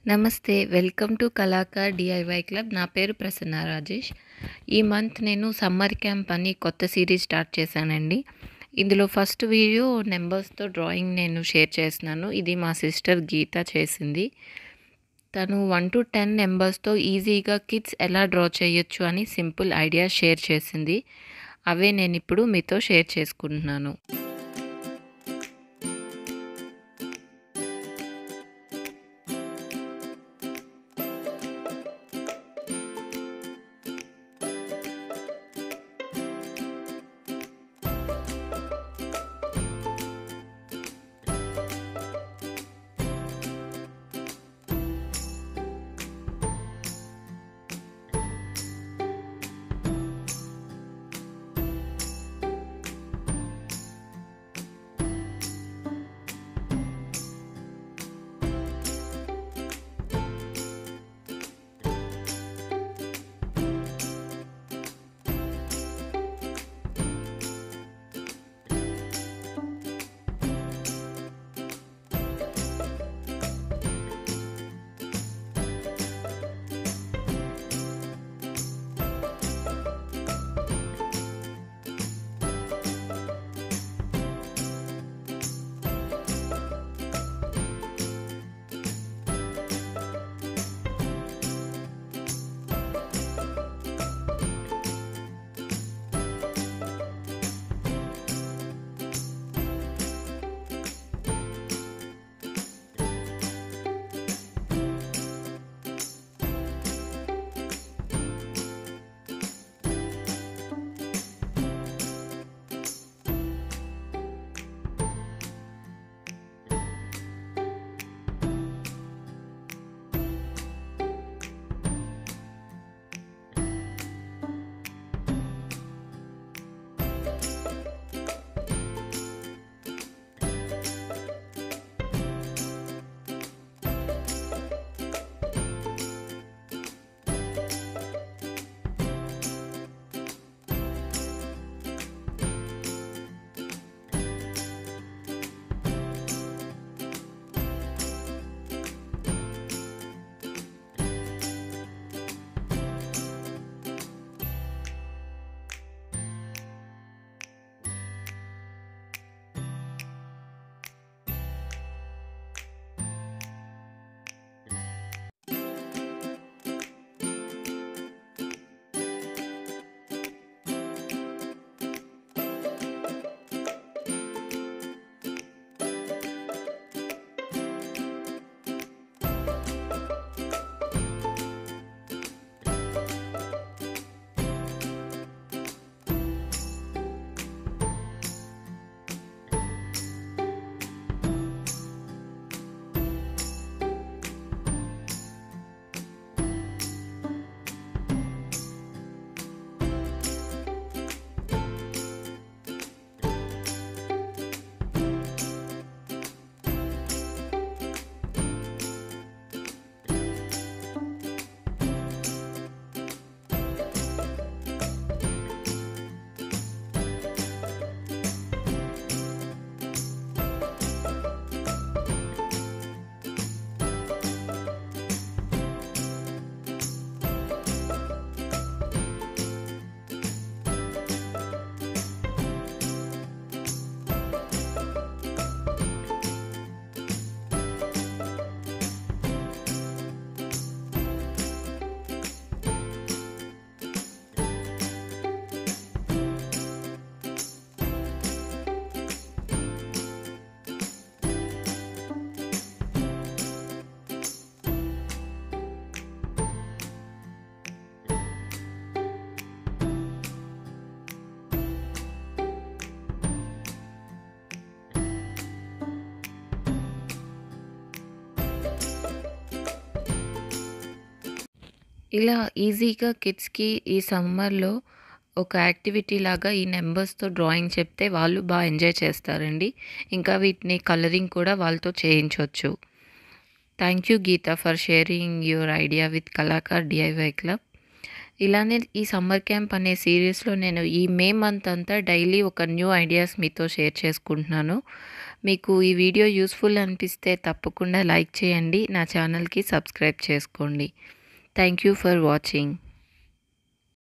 నమస్తే welcome to Kalakar DIY club నా పేరు ప్రసన్న రాజేష్ ఈ మంత్ నేను సమ్మర్ క్యాంప్ అని కొత్త సిరీస్ స్టార్ట్ చేశానండి ఇందులో ఫస్ట్ వీడియో నెంబర్స్తో డ్రాయింగ్ నేను షేర్ చేస్తున్నాను ఇది మా సిస్టర్ గీత చేసింది తను వన్ టు టెన్ నెంబర్స్తో ఈజీగా కిడ్స్ ఎలా డ్రా చేయొచ్చు అని సింపుల్ ఐడియా షేర్ చేసింది అవే నేను ఇప్పుడు మీతో షేర్ చేసుకుంటున్నాను ఇలా ఈజీగా కిడ్స్‌కి ఈ సమ్మర్‌లో ఒక యాక్టివిటీ లాగా ఈ నెంబర్స్‌తో డ్రాయింగ్ చెప్తే వాళ్ళు బా ఎంజాయ్ చేస్తారండి. ఇంకా వీటిని కలరింగ్ కూడా వాళ్ళతో చేయించొచ్చు. Thank you Geetha for sharing your idea with Kalakar DIY club. ఇలానే ఈ సమ్మర్ క్యాంప్ అనే సీరీస్‌లో నేను ఈ మే మంత్ అంతా డైలీ ఒక న్యూ ఐడియాస్ మీతో షేర్ చేసుకుంటున్నాను. మీకు ఈ వీడియో యూస్ఫుల్ అనిపిస్తే తప్పకుండా లైక్ చేయండి నా ఛానల్కి సబ్స్క్రైబ్ చేసుకోండి థ్యాంక్ యూ ఫర్ వాచింగ్